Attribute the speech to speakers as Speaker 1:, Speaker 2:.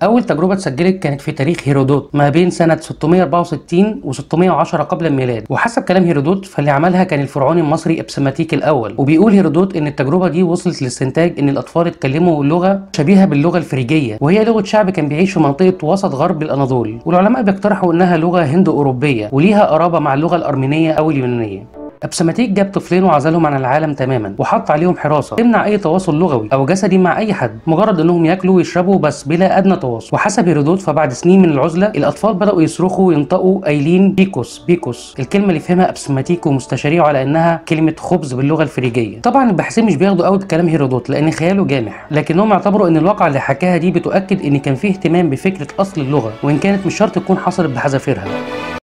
Speaker 1: أول تجربة اتسجلت كانت في تاريخ هيرودوت ما بين سنة 664 و 610 قبل الميلاد وحسب كلام هيرودوت فاللي عملها كان الفرعون المصري ابسماتيك الأول وبيقول هيرودوت إن التجربة دي وصلت لاستنتاج إن الأطفال اتكلموا لغة شبيهة باللغة الفريجية وهي لغة شعب كان بيعيش في منطقة وسط غرب الأناضول والعلماء بيقترحوا إنها لغة هند أوروبية وليها قرابة مع اللغة الأرمينية أو اليونانية ابسماتيك جاب طفلين وعزلهم عن العالم تماما وحط عليهم حراسه تمنع اي تواصل لغوي او جسدي مع اي حد مجرد انهم ياكلوا ويشربوا بس بلا ادنى تواصل وحسب هيرودوت فبعد سنين من العزله الاطفال بداوا يصرخوا وينطقوا قايلين بيكوس بيكوس الكلمه اللي فهمها ابسماتيك ومستشاريه على انها كلمه خبز باللغه الفريجيه طبعا الباحثين مش بياخدوا قوي كلام هيرودوت لان خياله جامح لكنهم اعتبروا ان الواقعه اللي حكاها دي بتؤكد ان كان فيه اهتمام بفكره اصل اللغه وان كانت مش شرط تكون حصلت بحذافيرها